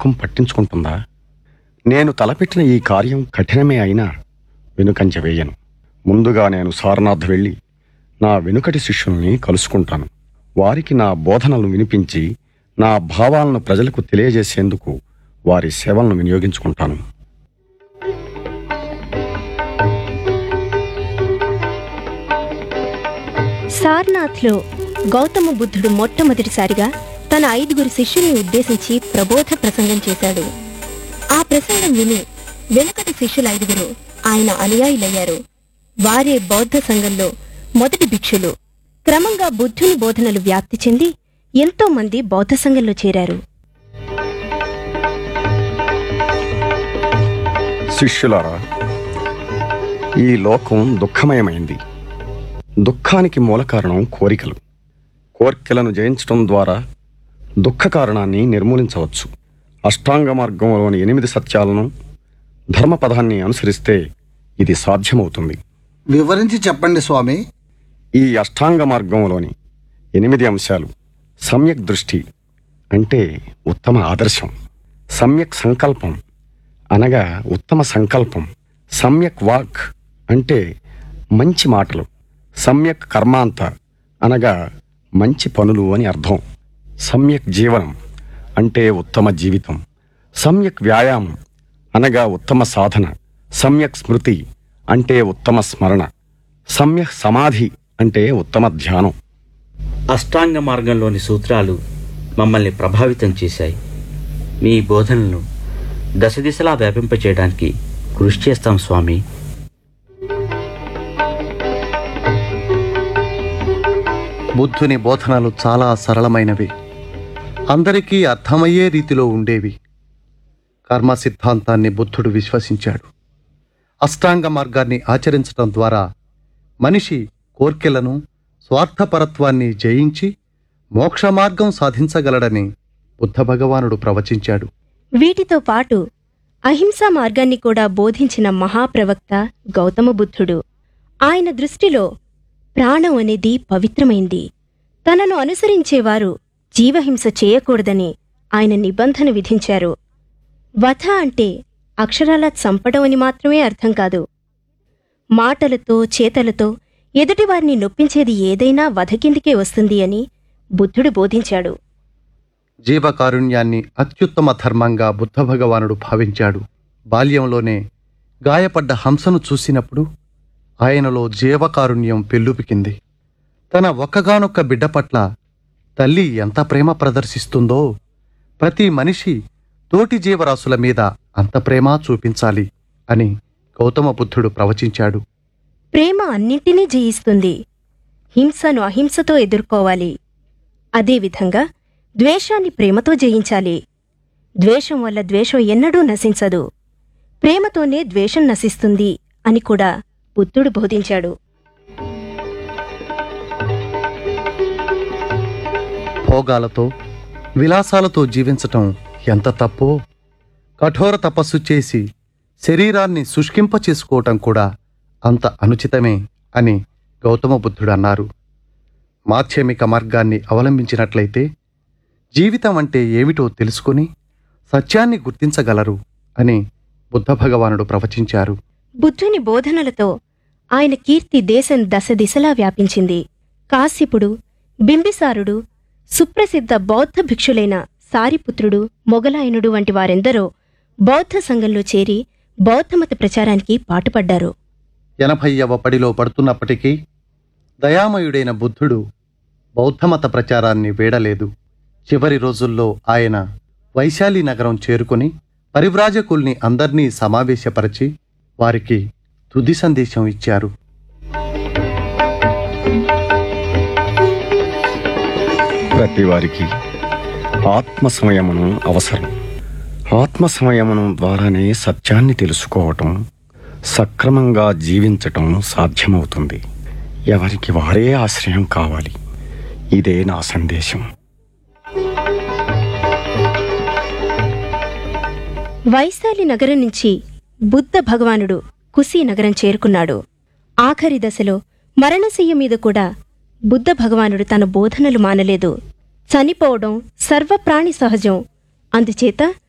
లోకం పట్టించుకుంటుందా నేను తలపెట్టిన ఈ కార్యం కఠినమే అయినా వెనుకంజ వేయను ముందుగా నేను సారనాథ్ వెళ్ళి నా వెనుకటి శిష్యుల్ని కలుసుకుంటాను వారికి నా బోధనలు వినిపించి నా భావాలను ప్రజలకు తెలియజేసేందుకు వారి సేవలను వినియోగించుకుంటాను సార్నాథ్లో గౌతమ బుద్ధుడు మొట్టమొదటిసారిగా తన ఐదుగురు శిష్యుల్ని ఉద్దేశించి ప్రబోధ ప్రసంగం చేశాడు ఆ ప్రసంగం విని వెనుకటి శిష్యుల ఐదుగురు ఆయన అనుయాయులయ్యారు వారే బౌద్ధ సంఘంలో మొదటి భిక్షులు క్రమంగా బుద్ధుని బోధనలు వ్యాప్తి చెంది ఎంతో మంది బౌద్ధ సంఘంలో చేరారు శిష్యులారా ఈ లోకం దుఃఖమయమైంది దుఃఖానికి మూల కారణం కోరికలు కోర్కెలను జయించడం ద్వారా దుఃఖ కారణాన్ని నిర్మూలించవచ్చు అష్టాంగ మార్గంలోని ఎనిమిది సత్యాలను ధర్మపదాన్ని అనుసరిస్తే ఇది సాధ్యమవుతుంది వివరించి చెప్పండి స్వామి ఈ అష్టాంగ మార్గంలోని ఎనిమిది అంశాలు సమ్యక్ దృష్టి అంటే ఉత్తమ ఆదర్శం సమ్యక్ సంకల్పం అనగా ఉత్తమ సంకల్పం సమ్యక్ వాక్ అంటే మంచి మాటలు సమ్యక్ కర్మాంత అనగా మంచి పనులు అని అర్థం సమ్యక్ జీవనం అంటే ఉత్తమ జీవితం సమ్యక్ వ్యాయామం అనగా ఉత్తమ సాధన సమ్యక్ స్మృతి అంటే ఉత్తమ స్మరణ సమ్యక్ సమాధి అంటే ఉత్తమ ధ్యానం అష్టాంగ మార్గంలోని సూత్రాలు మమ్మల్ని ప్రభావితం చేశాయి మీ బోధనలను దశ దిశలా వ్యాపింపచేయడానికి కృషి చేస్తాం స్వామి బుద్ధుని బోధనలు చాలా సరళమైనవి అందరికీ అర్థమయ్యే రీతిలో ఉండేవి కర్మ సిద్ధాంతాన్ని బుద్ధుడు విశ్వసించాడు అష్టాంగ మార్గాన్ని ఆచరించడం ద్వారా మనిషి కోర్కెలను స్వార్థపరత్వాన్ని జయించి మోక్ష మార్గం సాధించగలడని బుద్ధ భగవానుడు ప్రవచించాడు వీటితో పాటు అహింసా మార్గాన్ని కూడా బోధించిన మహాప్రవక్త గౌతమ బుద్ధుడు ఆయన దృష్టిలో ప్రాణం అనేది పవిత్రమైంది తనను అనుసరించేవారు జీవహింస చేయకూడదని ఆయన నిబంధన విధించారు వధ అంటే అక్షరాల చంపడం అని మాత్రమే అర్థం కాదు మాటలతో చేతలతో ఎదుటివారిని నొప్పించేది ఏదైనా వధ కిందికే వస్తుంది అని బుద్ధుడు బోధించాడు జీవకారుణ్యాన్ని అత్యుత్తమ ధర్మంగా బుద్ధ భగవానుడు భావించాడు బాల్యంలోనే గాయపడ్డ హంసను చూసినప్పుడు ఆయనలో జీవకారుణ్యం పెల్లుపికింది తన ఒక్కగానొక్క బిడ్డ పట్ల తల్లి ఎంత ప్రేమ ప్రదర్శిస్తుందో ప్రతి మనిషి తోటి జీవరాశుల మీద అంత ప్రేమ చూపించాలి అని గౌతమ బుద్ధుడు ప్రవచించాడు ప్రేమ అన్నింటినీ జయిస్తుంది హింసను అహింసతో ఎదుర్కోవాలి అదేవిధంగా ద్వేషాన్ని ప్రేమతో జయించాలి ద్వేషం వల్ల ద్వేషం ఎన్నడూ నశించదు ప్రేమతోనే ద్వేషం నశిస్తుంది అని కూడా బుద్ధుడు బోధించాడు భోగాలతో విలాసాలతో జీవించటం ఎంత తప్పో కఠోర తపస్సు చేసి శరీరాన్ని శుష్కింప చేసుకోవటం కూడా అంత అనుచితమే అని గౌతమ బుద్ధుడు అన్నారు మాధ్యమిక మార్గాన్ని అవలంబించినట్లయితే జీవితం అంటే ఏమిటో తెలుసుకుని సత్యాన్ని గుర్తించగలరు అని బుద్ధ భగవానుడు ప్రవచించారు బుద్ధుని బోధనలతో ఆయన కీర్తి దేశం దశ దిశలా వ్యాపించింది కాశ్యపుడు బింబిసారుడు సుప్రసిద్ధ బౌద్ధ భిక్షులైన సారిపుత్రుడు మొగలాయనుడు వంటి వారెందరో బౌద్ధ సంఘంలో చేరి బౌద్ధమత ప్రచారానికి పాటుపడ్డారు ఎనభైవ పడిలో పడుతున్నప్పటికీ దయామయుడైన బుద్ధుడు బౌద్ధమత ప్రచారాన్ని వీడలేదు చివరి రోజుల్లో ఆయన వైశాలి నగరం చేరుకుని పరివ్రాజకుల్ని అందర్నీ సమావేశపరిచి వారికి తుది సందేశం ఇచ్చారు ప్రతి వారికి ఆత్మ సంయమనం అవసరం ఆత్మ సంయమనం ద్వారానే సత్యాన్ని తెలుసుకోవటం సక్రమంగా జీవించటం సాధ్యమవుతుంది ఎవరికి వారే ఆశ్రయం కావాలి ఇదే నా సందేశం వైశాలి నగరం నుంచి బుద్ధ భగవానుడు కుశీ నగరం చేరుకున్నాడు ఆఖరి దశలో మరణశయ్య మీద కూడా బుద్ధ భగవానుడు తన బోధనలు మానలేదు చనిపోవడం సర్వప్రాణి సహజం అందుచేత